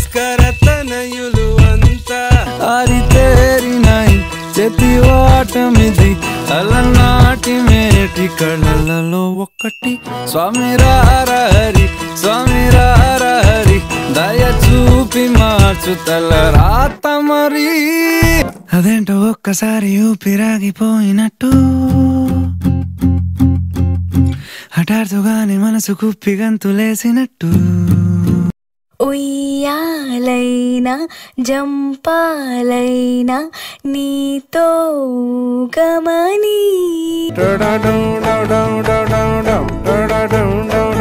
భాస్కర తనయులు అంతా ఆరితేరినాయి చేతి వాటమిది అలనాటి మేటి కళలలో ఒక్కటి స్వామి రారహరి స్వామి రారహరి దయ చూపి మార్చు తల రాత మరి అదేంటో ఒక్కసారి ఊపిరాగిపోయినట్టు హఠాత్తుగానే మనసు కుప్పి గంతులేసినట్టు ఉయ్యాలైనా జంపాలైనా నీతో గమని డౌ డౌ డౌ డౌ డౌ డౌ డౌ డౌ డౌ డౌ